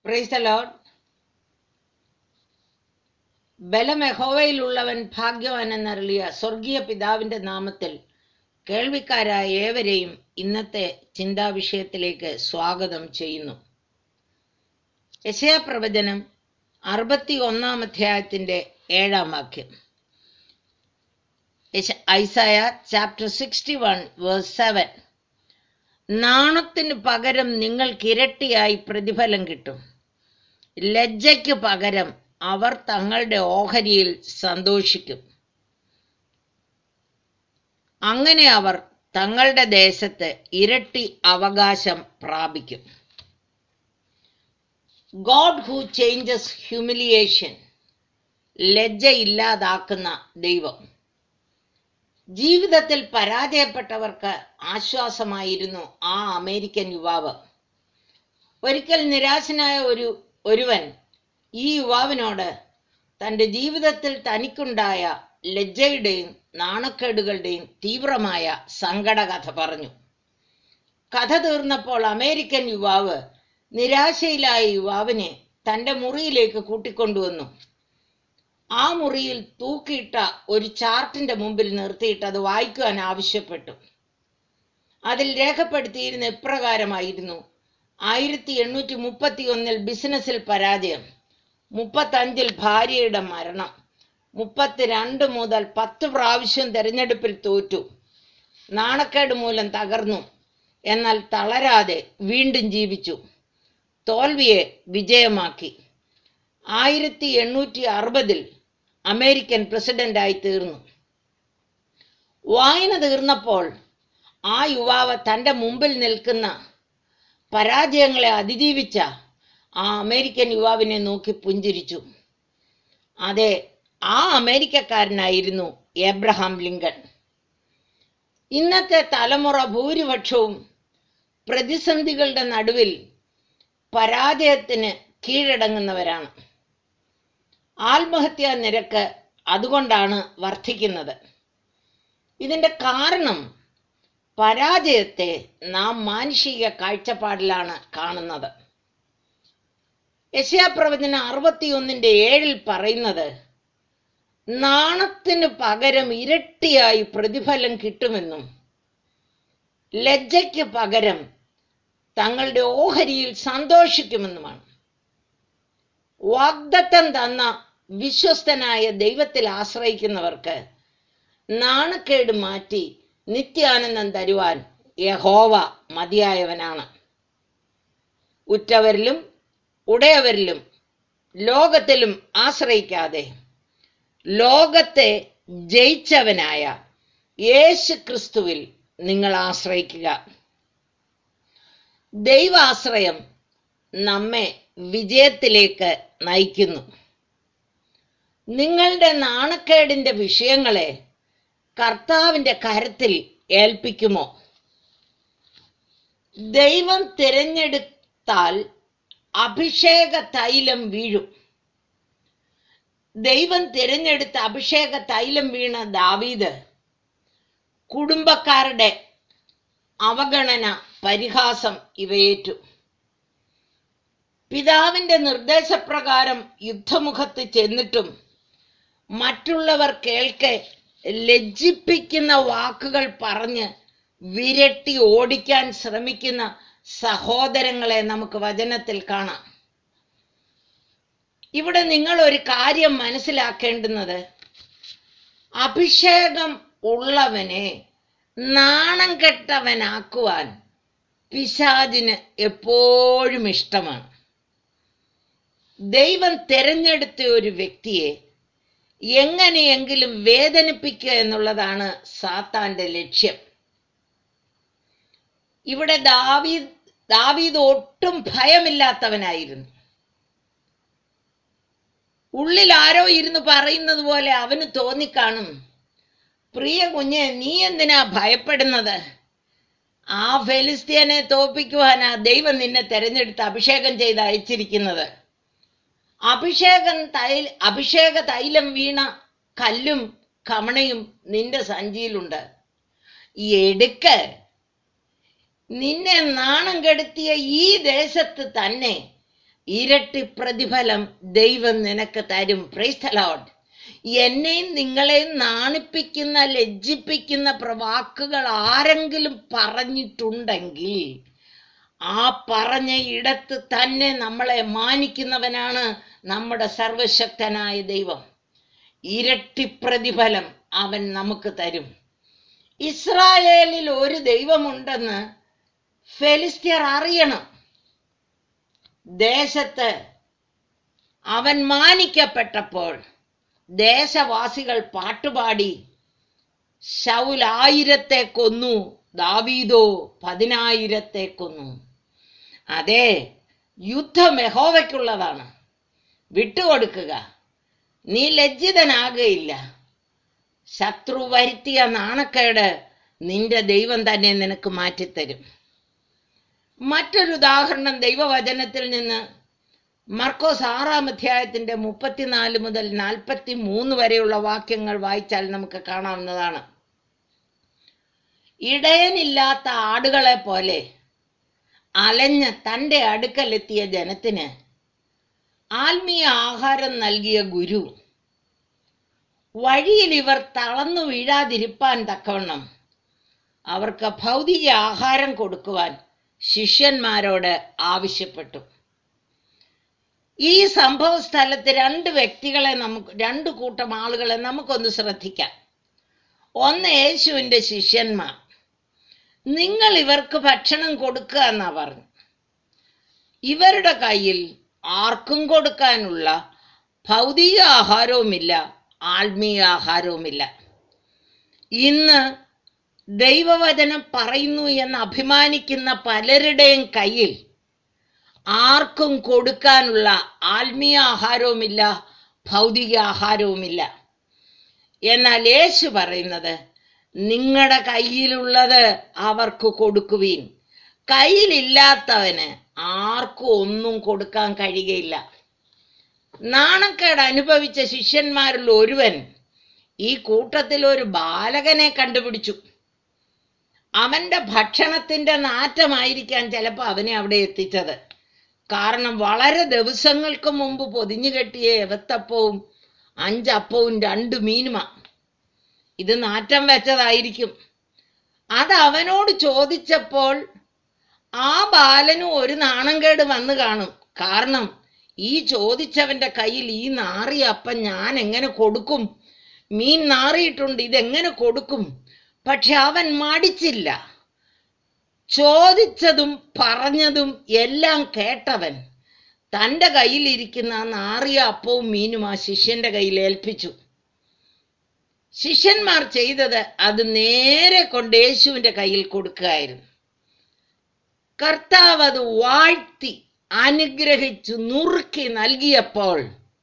price load ബലം യഹോവയിലുള്ളവൻ ഭാഗ്യവാൻ എന്നറിയ സ്വർഗീയ പിതാവിന്റെ നാമത്തിൽ കേൾവിക്കാരായ ഏവരെയും ഇന്നത്തെ ചിന്താവിഷയത്തിലേക്ക് സ്വാഗതം ചെയ്യുന്നു യശയാ പ്രവചനം അറുപത്തി ഒന്നാം അധ്യായത്തിന്റെ ഏഴാം വാക്യം യശ- Isaiah chapter sixty one verse seven നാണത്തിന് പകരം നിങ്ങൾക്ക് ഇരട്ടിയായി പ്രതിഫലം കിട്ടും ലജ്ജയ്ക്ക് പകരം അവർ തങ്ങളുടെ ഓഹരിയിൽ സന്തോഷിക്കും അങ്ങനെ അവർ തങ്ങളുടെ ദേശത്ത് ഇരട്ടി അവകാശം പ്രാപിക്കും ഗോഡ് ഹൂ ചേഞ്ചസ് ഹ്യൂമിലിയേഷൻ ലജ്ജ ഇല്ലാതാക്കുന്ന ദൈവം ജീവിതത്തിൽ പരാജയപ്പെട്ടവർക്ക് ആശ്വാസമായിരുന്നു ആ അമേരിക്കൻ യുവാവ് ഒരിക്കൽ നിരാശനായ ഒരു ഒരുവൻ ഈ യുവാവിനോട് തൻ്റെ ജീവിതത്തിൽ തനിക്കുണ്ടായ ലജ്ജയുടെയും നാണക്കേടുകളുടെയും തീവ്രമായ സങ്കടകഥ പറഞ്ഞു കഥ തീർന്നപ്പോൾ അമേരിക്കൻ യുവാവ് നിരാശയിലായ യുവാവിനെ തൻ്റെ മുറിയിലേക്ക് കൂട്ടിക്കൊണ്ടുവന്നു ആ മുറിയിൽ തൂക്കിയിട്ട ഒരു ചാർട്ടിന്റെ മുമ്പിൽ നിർത്തിയിട്ട് അത് വായിക്കുവാൻ ആവശ്യപ്പെട്ടു അതിൽ രേഖപ്പെടുത്തിയിരുന്ന ഇപ്രകാരമായിരുന്നു ആയിരത്തി എണ്ണൂറ്റി മുപ്പത്തി ഒന്നിൽ ബിസിനസ്സിൽ പരാജയം മുപ്പത്തഞ്ചിൽ ഭാര്യയുടെ മരണം മുപ്പത്തിരണ്ട് മുതൽ പത്ത് പ്രാവശ്യം തെരഞ്ഞെടുപ്പിൽ തോറ്റു നാണക്കേട് മൂലം തകർന്നു എന്നാൽ തളരാതെ വീണ്ടും ജീവിച്ചു തോൽവിയെ വിജയമാക്കി ആയിരത്തി എണ്ണൂറ്റി അറുപതിൽ അമേരിക്കൻ പ്രസിഡന്റായി തീർന്നു വായന തീർന്നപ്പോൾ ആ യുവാവ് തൻ്റെ മുമ്പിൽ നിൽക്കുന്ന പരാജയങ്ങളെ അതിജീവിച്ച ആ അമേരിക്കൻ യുവാവിനെ നോക്കി പുഞ്ചിരിച്ചു അതെ ആ അമേരിക്കക്കാരനായിരുന്നു എബ്രഹാം ലിങ്കൺ ഇന്നത്തെ തലമുറ ഭൂരിപക്ഷവും പ്രതിസന്ധികളുടെ നടുവിൽ പരാജയത്തിന് കീഴടങ്ങുന്നവരാണ് ആത്മഹത്യാ നിരക്ക് അതുകൊണ്ടാണ് വർദ്ധിക്കുന്നത് ഇതിന്റെ കാരണം പരാജയത്തെ നാം മാനുഷിക കാഴ്ചപ്പാടിലാണ് കാണുന്നത് യശയാപ്രവചനം അറുപത്തിയൊന്നിന്റെ ഏഴിൽ പറയുന്നത് നാണത്തിന് പകരം ഇരട്ടിയായി പ്രതിഫലം കിട്ടുമെന്നും ലജ്ജയ്ക്ക് പകരം തങ്ങളുടെ ഓഹരിയിൽ സന്തോഷിക്കുമെന്നുമാണ് വാഗ്ദത്തം തന്ന വിശ്വസ്തനായ ദൈവത്തിൽ ആശ്രയിക്കുന്നവർക്ക് നാണക്കേട് മാറ്റി നിത്യാനന്ദം തരുവാൻ യഹോവ മതിയായവനാണ് ഉറ്റവരിലും ഉടയവരിലും ലോകത്തിലും ആശ്രയിക്കാതെ ലോകത്തെ ജയിച്ചവനായ യേശു ക്രിസ്തുവിൽ നിങ്ങൾ ആശ്രയിക്കുക ദൈവാശ്രയം നമ്മെ വിജയത്തിലേക്ക് നയിക്കുന്നു നിങ്ങളുടെ നാണക്കേടിന്റെ വിഷയങ്ങളെ കർത്താവിന്റെ കരത്തിൽ ഏൽപ്പിക്കുമോ ദൈവം തിരഞ്ഞെടുത്താൽ അഭിഷേക തൈലം വീഴും ദൈവം തിരഞ്ഞെടുത്ത അഭിഷേക തൈലം വീണ ദാവീദ് കുടുംബക്കാരുടെ അവഗണന പരിഹാസം ഇവയേറ്റു പിതാവിന്റെ നിർദ്ദേശപ്രകാരം യുദ്ധമുഖത്ത് ചെന്നിട്ടും മറ്റുള്ളവർ കേൾക്കെ ലജ്ജിപ്പിക്കുന്ന വാക്കുകൾ പറഞ്ഞ് വിരട്ടി ഓടിക്കാൻ ശ്രമിക്കുന്ന സഹോദരങ്ങളെ നമുക്ക് വചനത്തിൽ കാണാം ഇവിടെ നിങ്ങൾ ഒരു കാര്യം മനസ്സിലാക്കേണ്ടുന്നത് അഭിഷേകം ഉള്ളവനെ നാണം കെട്ടവനാക്കുവാൻ പിശാചിന് എപ്പോഴും ഇഷ്ടമാണ് ദൈവം തിരഞ്ഞെടുത്ത ഒരു വ്യക്തിയെ എങ്ങനെയെങ്കിലും വേദനിപ്പിക്കുക എന്നുള്ളതാണ് സാത്താന്റെ ലക്ഷ്യം ഇവിടെ ദാവീദ് ദാവീദ് ഒട്ടും ഭയമില്ലാത്തവനായിരുന്നു ഉള്ളിൽ ആരോ ഇരുന്ന് പറയുന്നത് പോലെ അവന് തോന്നിക്കാണും പ്രിയ കുഞ്ഞെ നീ എന്തിനാ ഭയപ്പെടുന്നത് ആ ഫെലിസ്തീനെ തോപ്പിക്കുവാനാ ദൈവം നിന്നെ തെരഞ്ഞെടുത്ത് അഭിഷേകം ചെയ്ത് അയച്ചിരിക്കുന്നത് അഭിഷേകം തൈൽ അഭിഷേക തൈലം വീണ കല്ലും കമണയും നിന്റെ സഞ്ചിയിലുണ്ട് എടുക്ക് നിന്നെ നാണം കെടുത്തിയ ഈ ദേശത്ത് തന്നെ ഇരട്ടി പ്രതിഫലം ദൈവം നിനക്ക് തരും പ്രൈസ്തലോഡ് എന്നെയും നിങ്ങളെയും നാണിപ്പിക്കുന്ന ലജ്ജിപ്പിക്കുന്ന പ്ര- വാക്കുകൾ ആരെങ്കിലും പറഞ്ഞിട്ടുണ്ടെങ്കിൽ ആ പറഞ്ഞ ഇടത്ത് തന്നെ നമ്മളെ മാനിക്കുന്നവനാണ് നമ്മുടെ സർവശക്തനായ ദൈവം ഇരട്ടി പ്രതിഫലം അവൻ നമുക്ക് തരും ഇസ്രായേലിൽ ഒരു ദൈവമുണ്ടെന്ന് ഫെലിസ്ത്യർ അറിയണം ദേശത്ത് അവൻ മാനിക്കപ്പെട്ടപ്പോൾ ദേശവാസികൾ പാട്ടുപാടി ശൗൽ ആയിരത്തെ കൊന്നു ദാവീദോ പതിനായിരത്തെ കൊന്നു അതെ യുദ്ധം യഹോവയ്ക്കുള്ളതാണ് വിട്ടുകൊടുക്കുക നീ ലജ്ജിതനാകുകയില്ല ശത്രു വരുത്തിയ നാണക്കേട് നിന്റെ ദൈവം തന്നെ നിനക്ക് മാറ്റിത്തരും മറ്റൊരു ഉദാഹരണം ദൈവവചനത്തിൽ നിന്ന് മർക്കോസ് ആറാം അധ്യായത്തിന്റെ മുപ്പത്തിനാല് മുതൽ നാൽപ്പത്തി മൂന്ന് വരെയുള്ള വാക്യങ്ങൾ വായിച്ചാൽ നമുക്ക് കാണാവുന്നതാണ് ഇടയനില്ലാത്ത ആടുകളെ പോലെ അലഞ്ഞ് തൻ്റെ അടുക്കലെത്തിയ ജനത്തിന് ആത്മീയ ആഹാരം നൽകിയ ഗുരു വഴിയിൽ ഇവർ തളർന്നു വീഴാതിരിപ്പാൻ തക്കവണ്ണം അവർക്ക് ഭൗതിക ആഹാരം കൊടുക്കുവാൻ ശിഷ്യന്മാരോട് ആവശ്യപ്പെട്ടു ഈ സംഭവ സ്ഥലത്ത് രണ്ട് വ്യക്തികളെ നമുക്ക് രണ്ട് കൂട്ടം ആളുകളെ നമുക്കൊന്ന് ശ്രദ്ധിക്കാം ഒന്ന് യേശുവിൻ്റെ ശിഷ്യന്മാർ നിങ്ങൾ ഇവർക്ക് ഭക്ഷണം കൊടുക്കുക എന്നാ പറഞ്ഞു ഇവരുടെ കയ്യിൽ ആർക്കും കൊടുക്കാനുള്ള ഭൗതിക ആഹാരവുമില്ല ആത്മീയ ആഹാരവുമില്ല ഇന്ന് ദൈവവചനം പറയുന്നു എന്ന് അഭിമാനിക്കുന്ന പലരുടെയും കയ്യിൽ ആർക്കും കൊടുക്കാനുള്ള ആത്മീയ ആഹാരവുമില്ല ഭൗതിക ആഹാരവുമില്ല എന്നാൽ യേശു പറയുന്നത് നിങ്ങളുടെ കയ്യിലുള്ളത് അവർക്ക് കൊടുക്കുവീൻ കയ്യിലില്ലാത്തവന് ആർക്കും ഒന്നും കൊടുക്കാൻ കഴിയുകയില്ല നാണക്കേട് അനുഭവിച്ച ശിഷ്യന്മാരിൽ ഒരുവൻ ഈ കൂട്ടത്തിൽ ഒരു ബാലകനെ കണ്ടുപിടിച്ചു അവന്റെ ഭക്ഷണത്തിന്റെ നാറ്റമായിരിക്കാൻ ചിലപ്പോൾ അവനെ അവിടെ എത്തിച്ചത് കാരണം വളരെ ദിവസങ്ങൾക്ക് മുമ്പ് പൊതിഞ്ഞു കെട്ടിയ എവത്തപ്പവും അഞ്ചപ്പവും രണ്ട് മീനുമാ ഇത് നാറ്റം വെച്ചതായിരിക്കും അത് അവനോട് ചോദിച്ചപ്പോൾ ആ ബാലനും ഒരു നാണംകേട് വന്നു കാണും കാരണം ഈ ചോദിച്ചവന്റെ കയ്യിൽ ഈ നാറിയ അപ്പം ഞാൻ എങ്ങനെ കൊടുക്കും മീൻ നാറിയിട്ടുണ്ട് ഇതെങ്ങനെ കൊടുക്കും പക്ഷെ അവൻ മടിച്ചില്ല ചോദിച്ചതും പറഞ്ഞതും എല്ലാം കേട്ടവൻ തൻ്റെ കയ്യിലിരിക്കുന്ന ആ നാറിയ അപ്പവും മീനും ആ ശിഷ്യന്റെ കയ്യിൽ ഏൽപ്പിച്ചു ശിഷ്യന്മാർ ചെയ്തത് അത് നേരെ കൊണ്ട് യേശുവിന്റെ കയ്യിൽ കൊടുക്കുകയായിരുന്നു കർത്താവ് അത് വാഴ്ത്തി അനുഗ്രഹിച്ചു നുറുക്കി നൽകിയപ്പോൾ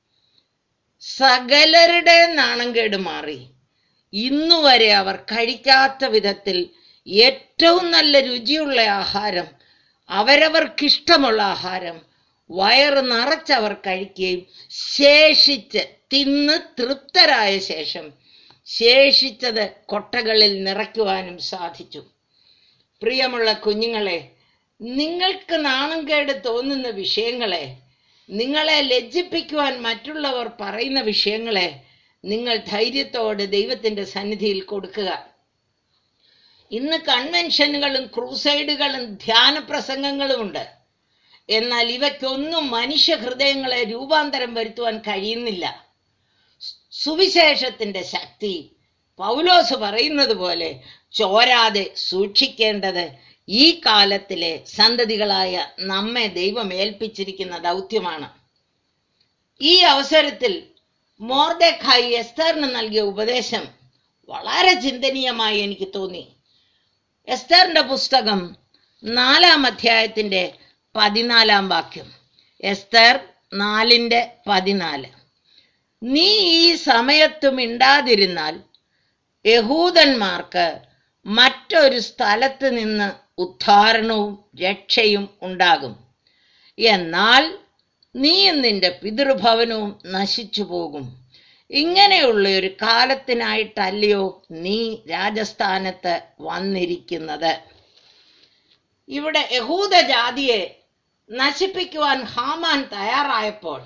സകലരുടെ നാണംകേട് മാറി ഇന്നുവരെ അവർ കഴിക്കാത്ത വിധത്തിൽ ഏറ്റവും നല്ല രുചിയുള്ള ആഹാരം അവരവർക്കിഷ്ടമുള്ള ആഹാരം വയറ് നിറച്ചവർ കഴിക്കുകയും ശേഷിച്ച് തിന്ന് തൃപ്തരായ ശേഷം ശേഷിച്ചത് കൊട്ടകളിൽ നിറയ്ക്കുവാനും സാധിച്ചു പ്രിയമുള്ള കുഞ്ഞുങ്ങളെ നിങ്ങൾക്ക് നാണംകേട് തോന്നുന്ന വിഷയങ്ങളെ നിങ്ങളെ ലജ്ജിപ്പിക്കുവാൻ മറ്റുള്ളവർ പറയുന്ന വിഷയങ്ങളെ നിങ്ങൾ ധൈര്യത്തോടെ ദൈവത്തിന്റെ സന്നിധിയിൽ കൊടുക്കുക ഇന്ന് കൺവെൻഷനുകളും ക്രൂസൈഡുകളും ധ്യാന പ്രസംഗങ്ങളും ഉണ്ട് എന്നാൽ ഇവയ്ക്കൊന്നും മനുഷ്യ ഹൃദയങ്ങളെ രൂപാന്തരം വരുത്തുവാൻ കഴിയുന്നില്ല സുവിശേഷത്തിന്റെ ശക്തി പൗലോസ് പറയുന്നത് പോലെ ചോരാതെ സൂക്ഷിക്കേണ്ടത് ഈ കാലത്തിലെ സന്തതികളായ നമ്മെ ദൈവം ഏൽപ്പിച്ചിരിക്കുന്ന ദൗത്യമാണ് ഈ അവസരത്തിൽ മോർദഖായി എസ്തറിന് നൽകിയ ഉപദേശം വളരെ ചിന്തനീയമായി എനിക്ക് തോന്നി എസ്തറിന്റെ പുസ്തകം നാലാം അധ്യായത്തിന്റെ പതിനാലാം വാക്യം എസ്തർ നാലിന്റെ പതിനാല് നീ ഈ സമയത്ത് മിണ്ടാതിരുന്നാൽ യഹൂദന്മാർക്ക് മറ്റൊരു സ്ഥലത്ത് നിന്ന് ഉദ്ധാരണവും രക്ഷയും ഉണ്ടാകും എന്നാൽ നീയും നിന്റെ പിതൃഭവനവും നശിച്ചു പോകും ഇങ്ങനെയുള്ള ഒരു കാലത്തിനായിട്ടല്ലയോ നീ രാജസ്ഥാനത്ത് വന്നിരിക്കുന്നത് ഇവിടെ യഹൂദ ജാതിയെ നശിപ്പിക്കുവാൻ ഹാമാൻ തയ്യാറായപ്പോൾ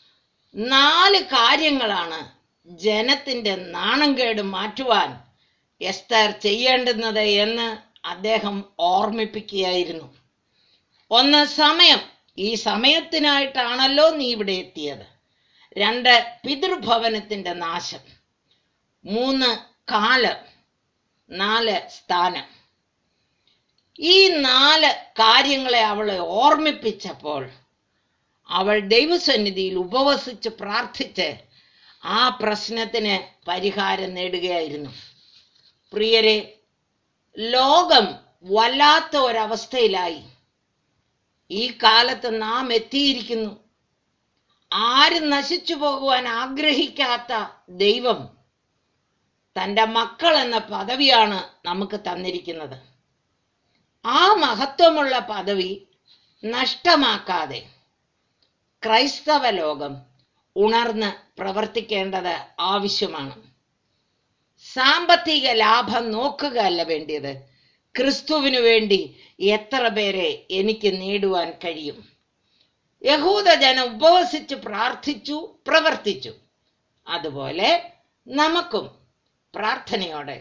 നാല് കാര്യങ്ങളാണ് ജനത്തിന്റെ നാണംകേട് മാറ്റുവാൻ എസ്തർ ചെയ്യേണ്ടുന്നത് എന്ന് അദ്ദേഹം ഓർമ്മിപ്പിക്കുകയായിരുന്നു ഒന്ന് സമയം ഈ സമയത്തിനായിട്ടാണല്ലോ നീ ഇവിടെ എത്തിയത് രണ്ട് പിതൃഭവനത്തിന്റെ നാശം മൂന്ന് കാലം നാല് സ്ഥാനം ഈ നാല് കാര്യങ്ങളെ അവളെ ഓർമ്മിപ്പിച്ചപ്പോൾ അവൾ ദൈവസന്നിധിയിൽ ഉപവസിച്ച് പ്രാർത്ഥിച്ച് ആ പ്രശ്നത്തിന് പരിഹാരം നേടുകയായിരുന്നു പ്രിയരെ ലോകം വല്ലാത്ത ഒരവസ്ഥയിലായി ഈ കാലത്ത് നാം എത്തിയിരിക്കുന്നു ആരും നശിച്ചു പോകുവാൻ ആഗ്രഹിക്കാത്ത ദൈവം തൻ്റെ മക്കൾ എന്ന പദവിയാണ് നമുക്ക് തന്നിരിക്കുന്നത് ആ മഹത്വമുള്ള പദവി നഷ്ടമാക്കാതെ ക്രൈസ്തവ ലോകം ഉണർന്ന് പ്രവർത്തിക്കേണ്ടത് ആവശ്യമാണ് സാമ്പത്തിക ലാഭം നോക്കുകയല്ല വേണ്ടിയത് ക്രിസ്തുവിനു വേണ്ടി എത്ര പേരെ എനിക്ക് നേടുവാൻ കഴിയും യഹൂദ ജനം ഉപവസിച്ച് പ്രാർത്ഥിച്ചു പ്രവർത്തിച്ചു അതുപോലെ നമുക്കും പ്രാർത്ഥനയോടെ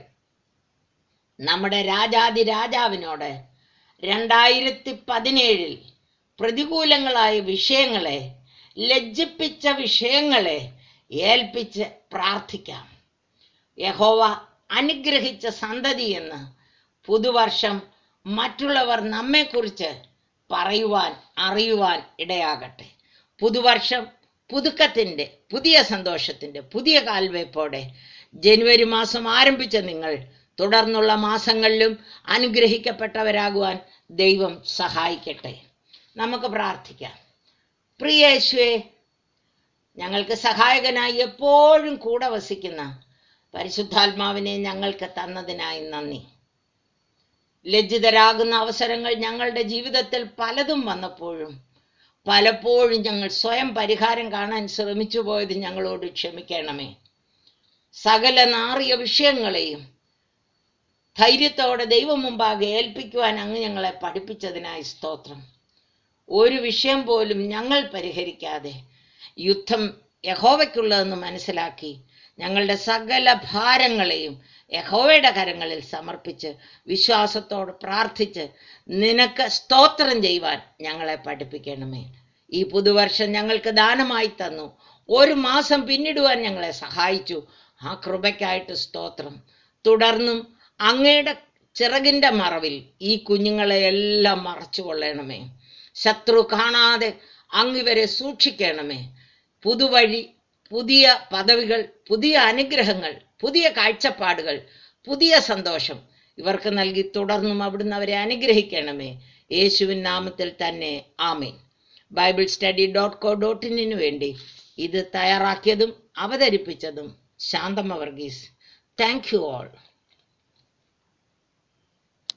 നമ്മുടെ രാജാതി രാജാവിനോട് രണ്ടായിരത്തി പതിനേഴിൽ പ്രതികൂലങ്ങളായ വിഷയങ്ങളെ ലജ്ജിപ്പിച്ച വിഷയങ്ങളെ ഏൽപ്പിച്ച് പ്രാർത്ഥിക്കാം യഹോവ അനുഗ്രഹിച്ച സന്തതി എന്ന് പുതുവർഷം മറ്റുള്ളവർ നമ്മെക്കുറിച്ച് പറയുവാൻ അറിയുവാൻ ഇടയാകട്ടെ പുതുവർഷം പുതുക്കത്തിൻ്റെ പുതിയ സന്തോഷത്തിൻ്റെ പുതിയ കാൽവയ്പോടെ ജനുവരി മാസം ആരംഭിച്ച നിങ്ങൾ തുടർന്നുള്ള മാസങ്ങളിലും അനുഗ്രഹിക്കപ്പെട്ടവരാകുവാൻ ദൈവം സഹായിക്കട്ടെ നമുക്ക് പ്രാർത്ഥിക്കാം പ്രിയ യേശുവേ ഞങ്ങൾക്ക് സഹായകനായി എപ്പോഴും കൂടെ വസിക്കുന്ന പരിശുദ്ധാത്മാവിനെ ഞങ്ങൾക്ക് തന്നതിനായി നന്ദി ലജ്ജിതരാകുന്ന അവസരങ്ങൾ ഞങ്ങളുടെ ജീവിതത്തിൽ പലതും വന്നപ്പോഴും പലപ്പോഴും ഞങ്ങൾ സ്വയം പരിഹാരം കാണാൻ ശ്രമിച്ചു പോയത് ഞങ്ങളോട് ക്ഷമിക്കണമേ സകല നാറിയ വിഷയങ്ങളെയും ധൈര്യത്തോടെ ദൈവം മുമ്പാകെ ഏൽപ്പിക്കുവാൻ അങ്ങ് ഞങ്ങളെ പഠിപ്പിച്ചതിനായി സ്തോത്രം ഒരു വിഷയം പോലും ഞങ്ങൾ പരിഹരിക്കാതെ യുദ്ധം യഹോവയ്ക്കുള്ളതെന്ന് മനസ്സിലാക്കി ഞങ്ങളുടെ സകല ഭാരങ്ങളെയും യഹോവയുടെ കരങ്ങളിൽ സമർപ്പിച്ച് വിശ്വാസത്തോട് പ്രാർത്ഥിച്ച് നിനക്ക് സ്തോത്രം ചെയ്യുവാൻ ഞങ്ങളെ പഠിപ്പിക്കണമേ ഈ പുതുവർഷം ഞങ്ങൾക്ക് ദാനമായി തന്നു ഒരു മാസം പിന്നിടുവാൻ ഞങ്ങളെ സഹായിച്ചു ആ കൃപയ്ക്കായിട്ട് സ്തോത്രം തുടർന്നും അങ്ങയുടെ ചിറകിൻ്റെ മറവിൽ ഈ കുഞ്ഞുങ്ങളെ എല്ലാം മറച്ചു കൊള്ളണമേ ശത്രു കാണാതെ അങ്ങിവരെ സൂക്ഷിക്കണമേ പുതുവഴി പുതിയ പദവികൾ പുതിയ അനുഗ്രഹങ്ങൾ പുതിയ കാഴ്ചപ്പാടുകൾ പുതിയ സന്തോഷം ഇവർക്ക് നൽകി തുടർന്നും അവിടുന്ന് അവരെ അനുഗ്രഹിക്കണമേ യേശുവിൻ നാമത്തിൽ തന്നെ ആമേൻ Bible study dot co dot ഇന്നിനു വേണ്ടി ഇത് തയ്യാറാക്കിയതും അവതരിപ്പിച്ചതും Shanthama Varghese thank you all